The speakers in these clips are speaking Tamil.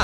போடா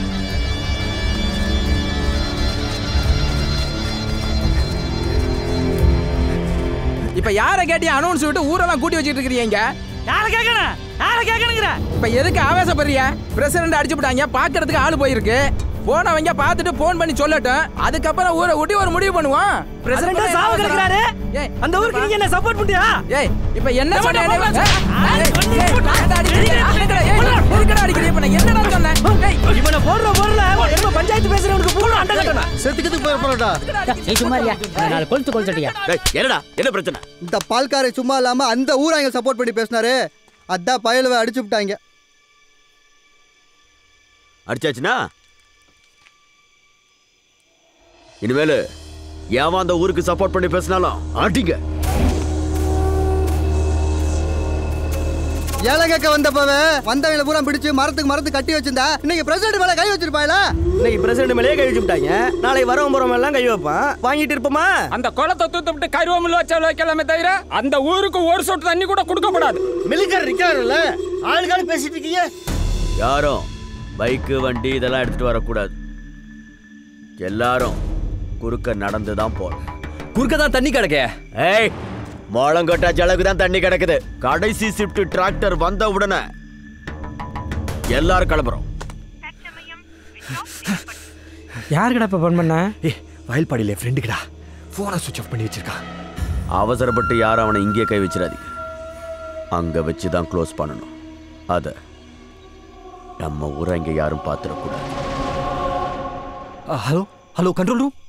இப்ப யாரை கேட்டி அனௌன்ஸ் விட்டு ஊரெல்லாம் கூட்டி வச்சிட்டு இருக்கிறீங்க யார கேட்கணும் யார கேட்கணுங்கிற இப்ப எதுக்கு ஆவேசப்படுறிய பிரசிடண்ட் அடிச்சு விட்டாங்க பாக்குறதுக்கு ஆளு போயிருக்கு போனவங்க பார்த்துட்டு போன் பண்ணி சொல்லட்டும் அதுக்கப்புறம் ஊரை ஊட்டி ஒரு முடிவு பண்ணுவோம் பிரசிடண்டா சாவு கிடக்குறாரு ஏய், அந்த ஊருக்கு நீங்க என்ன சப்போர்ட் பண்ணியா ஏய் இப்ப என்ன ஏய், சொன்ன போடா, போடா. ஏய், ஏய், கொன்னு ஏய், போடா. ஏன்டா அடிக்கிறீங்க? எதுக்குடா? ஏய், எதுக்குடா அடிக்கிறீங்க? இப்ப நான் என்னடா சொன்னேன்? ஏய், இவனை போடுற போறல என்ன பஞ்சாயத்து பேசுறவனுக்கு பூரா அண்டை கட்டணும் செத்துக்கிட்டு போய் போறடா நீ சும்மா இருயா நாலு கொளுத்து கொளுத்துட்டியா டேய், என்னடா என்ன பிரச்சனை இந்த பால்காரை சும்மா இல்லாம அந்த ஊராங்க சப்போர்ட் பண்ணி பேசினாரு அதான் பயலுவை அடிச்சு விட்டாங்க அடிச்சாச்சுன்னா இனிமேல் ஏன் அந்த ஊருக்கு சப்போர்ட் பண்ணி பேசினாலும் அடிங்க ஏழை கேட்க வந்தப்பவே வந்தவங்களை பூரா பிடிச்சு மரத்துக்கு மரத்து கட்டி வச்சிருந்தா இன்னைக்கு பிரசிடண்ட் மேல கை வச்சிருப்பாயில இன்னைக்கு பிரசிடண்ட் மேலேயே கை வச்சு விட்டாங்க நாளைக்கு வரவன் போறவன் எல்லாம் கை வைப்பான் வாங்கிட்டு இருப்போமா அந்த குளத்தை தூத்து விட்டு கருவமில் வச்சா வைக்கலாமே தவிர அந்த ஊருக்கு ஒரு சொட்டு தண்ணி கூட கொடுக்கப்படாது மிலிட்டர் இருக்காருல்ல ஆளுக்காலும் பேசிட்டு இருக்கீங்க யாரும் பைக்கு வண்டி இதெல்லாம் எடுத்துட்டு வரக்கூடாது எல்லாரும் குறுக்க நடந்து தான் போகணும் குறுக்க தான் தண்ணி கிடக்க ஏய் மோளங்கொட்டா ஜலக்கு தான் தண்ணி கிடக்குது கடைசி ஷிஃப்ட் டிராக்டர் வந்த உடனே எல்லாரும் கிளம்புறோம் யாருக்கடா இப்ப ஃபோன் பண்ண ஏ வயல்பாடியில ஃப்ரெண்டுக்குடா ஃபோனை சுவிச் ஆஃப் பண்ணி வச்சிருக்கான் அவசரப்பட்டு யாரும் அவனை இங்கே கை வச்சிடாதீங்க அங்க வச்சு தான் க்ளோஸ் பண்ணணும் அத நம்ம ஊரை இங்க யாரும் பார்த்துடக்கூடாது ஹலோ ஹலோ கண்ட்ரோல் ரூம்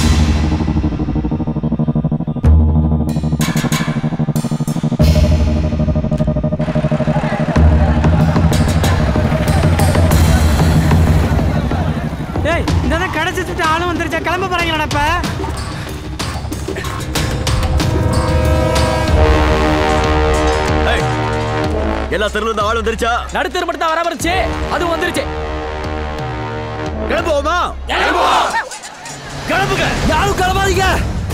ஏய் இந்த தான் கடைச்சிட்டு ஆளும் வந்துருச்சா கிளம்ப போறாங்க நடப்ப ஏய், எல்லா தெருல இருந்து ஆள் வந்துருச்சா நடுத்தர் மட்டும் தான் வராமருச்சு அது வந்துருச்சு கிளம்புவோமா கிளம்புங்க யாரும் கிளம்பாதீங்க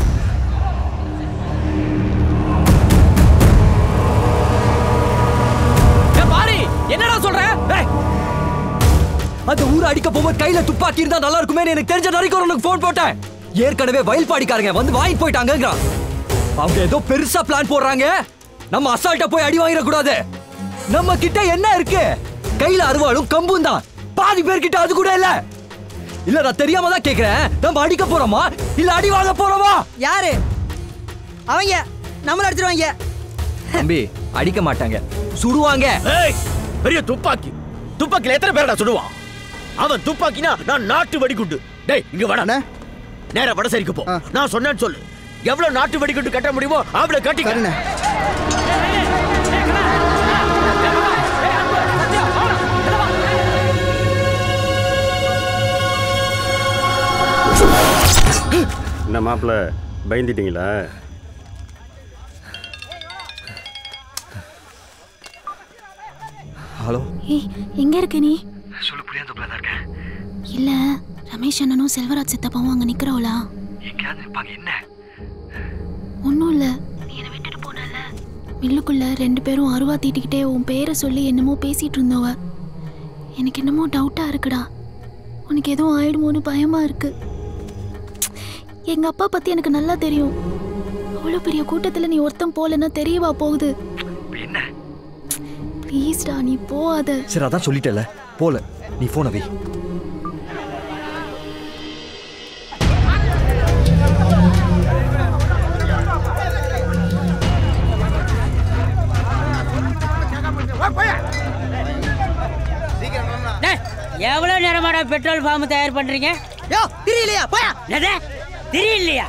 பாரி என்னடா சொல்ற ஏய், அந்த ஊரை அடிக்க போகும்போது கையில துப்பாக்கி இருந்தா நல்லா இருக்குமே எனக்கு தெரிஞ்ச நரிக்கு உனக்கு போன் போட்டேன் ஏற்கனவே வயல்பாடிக்காரங்க வந்து வாங்கிட்டு போயிட்டாங்கங்கிறான் அவங்க ஏதோ பெருசா பிளான் போடுறாங்க நம்ம அசால்ட்டா போய் அடி வாங்கிட கூடாது நம்ம கிட்ட என்ன இருக்கு கையில அருவாளும் கம்பும் தான் பாதி பேர்கிட்ட அது கூட இல்ல இல்ல நான் தெரியாம தான் கேக்குறேன் நம்ம அடிக்க போறோமா இல்ல அடி வாங்க போறோமா யாரு அவங்க நம்மள அடிச்சிருவாங்க தம்பி அடிக்க மாட்டாங்க சுடுவாங்க ஏய் பெரிய துப்பாக்கி துப்பாக்கில எத்தனை பேரடா சுடுவான் அவன் துப்பாக்கினா நான் நாட்டு வெடிகுண்டு டேய் இங்க வாடா அண்ணே. நேரா வடசேரிக்கு போ ஆ. நான் சொன்னேன்னு சொல்லு எவ்வளவு நாட்டு வெடிகுண்டு கட்ட முடியுமோ அவ்வளவு கட்டிக்க சரிண்ணே என்ன மாப்பிள்ள பயந்துட்டீங்களா ஹலோ ஏய் எங்க இருக்க நீ சொல்லு புரியாதப்பல தான் இருக்கேன் இல்ல ரமேஷ் அண்ணனும் செல்வராஜ் சித்தப்பாவும் அங்க நிக்கிறவளா எங்கேயாவது இருப்பாங்க என்ன ஒன்றும் இல்ல நீ என்னை விட்டுட்டு போனல மில்லுக்குள்ள ரெண்டு பேரும் அருவா தீட்டிக்கிட்டே உன் பேரை சொல்லி என்னமோ பேசிட்டு இருந்தவ எனக்கு என்னமோ டவுட்டா இருக்குடா உனக்கு எதுவும் ஆயிடுமோன்னு பயமா இருக்கு எங்க அப்பா பத்தி எனக்கு நல்லா தெரியும் அவ்வளோ பெரிய கூட்டத்துல நீ ஒருத்தன் போலன்னா தெரியவா போகுது என்ன ப்ளீஸ்டா நீ போகாத சரி அதான் சொல்லிட்டல போல நீ போன வை எவ்வளவு நேரமாடா பெட்ரோல் ஃபார்ம் தயார் பண்றீங்க யோ தெரியலையா போயா என்னது தெரியலையா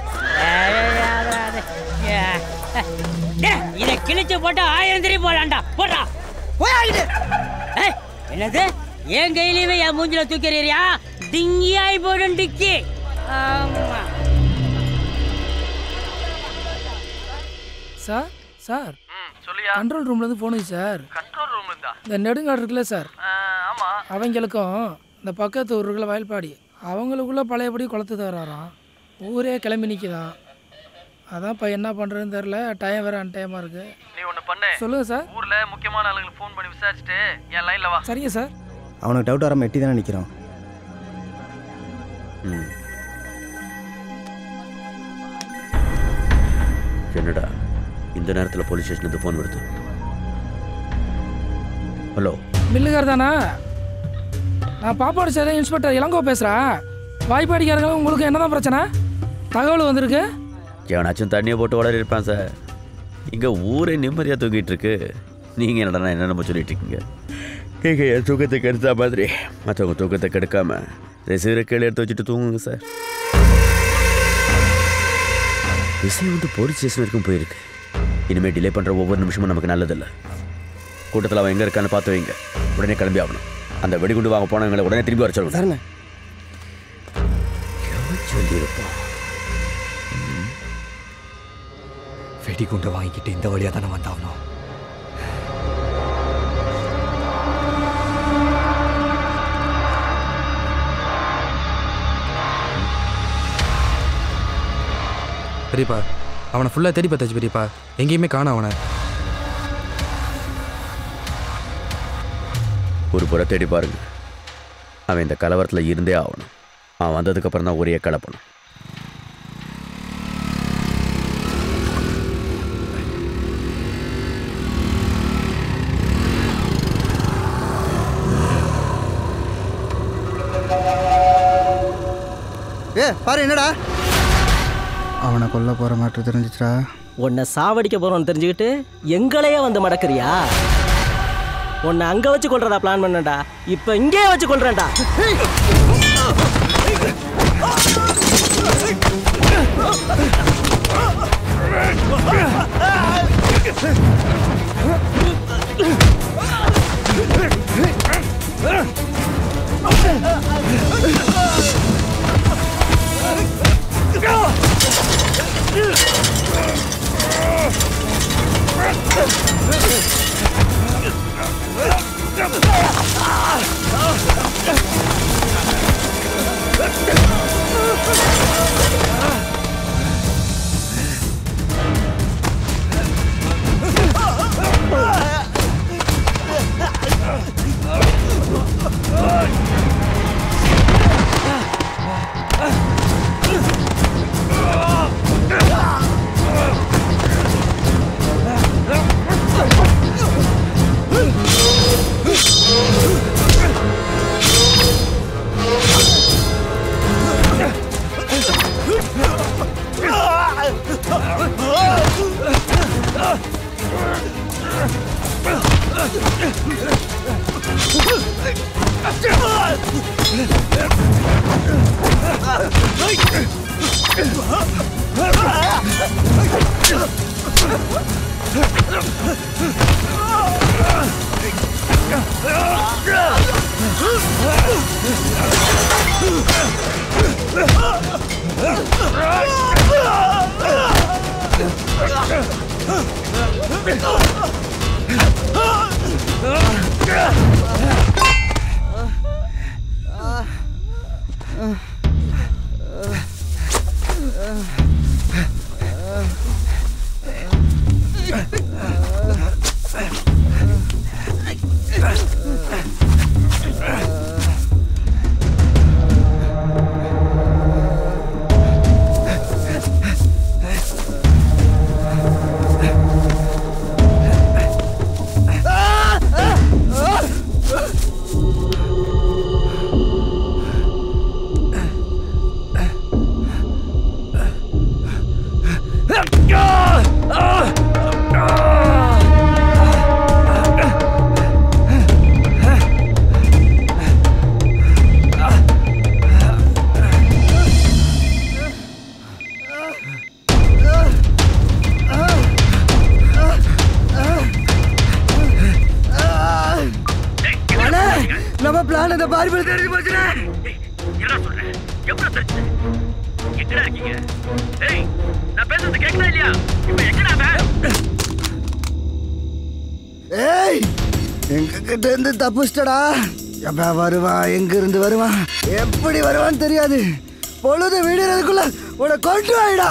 இதை கிழிச்சு போட்டு ஆயிரம் திரி போலாம்டா போடா போயா இது ஏய், என்னது என் கையிலயுமே என் மூஞ்சில தூக்கிறீரியா டிங்கியாய் போடும் டிக்கி ஆமா சார் சார் கண்ட்ரோல் ரூம்ல இருந்து போனுது சார் கண்ட்ரோல் ரூம் இருந்தா இந்த நெடுங்காடு இருக்குல்ல சார் ஆமா அவங்களுக்கும் இந்த பக்கத்து ஊருக்குள்ள வயல்பாடி அவங்களுக்குள்ள பழையபடி குளத்து தராராம் ஊரே கிளம்பி நிற்கிதான் அதான் இப்போ என்ன பண்ணுறதுன்னு தெரில டைம் வேறு அன்டைமாக இருக்கு நீ ஒண்ணு பண்ணு சொல்லுங்கள் சார் ஊர்ல முக்கியமான ஆளுங்களுக்கு ஃபோன் பண்ணி விசாரிச்சுட்டு என் லைன்ல வா சரிங்க சார் அவனுக்கு டவுட் வராமல் எட்டி தானே நிற்கிறோம் ம். என்னடா இந்த நேரத்தில் போலீஸ் ஸ்டேஷனுக்கு ஃபோன் வருது ஹலோ மில்லுகார் தானா நான் பாப்பாடு சேர இன்ஸ்பெக்டர் இளங்கோ பேசுகிறேன் வாய்ப்பாடிக்காரங்களும் உங்களுக்கு என்னதான் பிரச்சனை தகவல் வந்திருக்கு எவனாச்சும் தண்ணியை போட்டு வளர இருப்பான் சார் இங்கே ஊரே நிம்மதியாக தூங்கிட்டு இருக்கு நீங்கள் என்னடா என்னென்னமோ சொல்லிட்டு இருக்கீங்க நீங்கள் என் தூக்கத்தை கெடுத்தா மாதிரி மற்றவங்க தூக்கத்தை கெடுக்காம ரிசீவரை கீழே எடுத்து வச்சுட்டு தூங்குங்க சார் விஷயம் வந்து போலீஸ் ஸ்டேஷன் வரைக்கும் போயிருக்கு இனிமேல் டிலே பண்ணுற ஒவ்வொரு நிமிஷமும் நமக்கு நல்லதில்லை கூட்டத்தில் அவன் எங்கே இருக்கான்னு பார்த்து வைங்க உடனே கிளம்பி ஆகணும் அந்த வெடிகுண்டு வாங்க போனவங்களை உடனே திரும்பி வர சொல்லுங்க சரிண்ணே எவன் சொல்லியிருப்பான் வெடிகுண்டை வாங்கிக்கிட்டு இந்த வழியாக தானே வந்தாகணும் பெரியப்பா அவனை ஃபுல்லாக தேடி பார்த்தாச்சு பெரியப்பா எங்கேயுமே காணோம் அவனை ஒரு புற தேடி பாருங்க அவன் இந்த கலவரத்தில் இருந்தே ஆகணும் அவன் வந்ததுக்கப்புறம் தான் ஒரே கலப்பணும் ஏ பாரு என்னடா அவனை கொல்ல போகிற மாற்று தெரிஞ்சிச்சா உன்னை சாவடிக்க போறோம்னு தெரிஞ்சுக்கிட்டு எங்களையே வந்து மடக்குறியா உன்னை அங்க வச்சு கொல்றதா பிளான் பண்ணடா இப்ப இங்கே வச்சு கொல்றேன்டா அண்ணே நம்ம பிளான் அந்த பார்பிள் தெரிஞ்சு போச்சுண்ணே என்ன சொல்றேன் எவ்வளவு தெரிஞ்சு எங்கடா இருக்கீங்க ஏய் நான் பேசுறது கேட்கலாம் இல்லையா இப்ப எங்கடா அவன் ஏய் எங்க கிட்ட இருந்து தப்பிச்சிட்டடா எப்ப வருவான் எங்க இருந்து வருவான் எப்படி வருவான்னு தெரியாது பொழுது விடுறதுக்குள்ள உன கொண்டு வாயிடா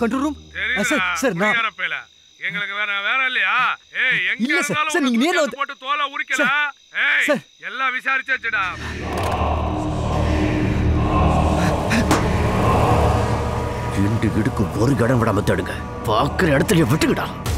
கண்ட்ரோல் ரூம் சார் சார் நான் குடிகாரப்பையில. எங்களுக்கு வேற வேற இல்லையா ஏய் எங்க இல்ல சார், இருந்தாலும் சார், நீங்க உன்னை நேர்ல தூக்கி போட்டு தோலை உரிக்கல சார், ஏய் சார். எல்லாம் விசாரிச்சாச்சுடா ரெண்டு கிடுக்கு ஒரு இடம் விடாம தடுங்க பார்க்குற இடத்துல விட்டுக்கிடா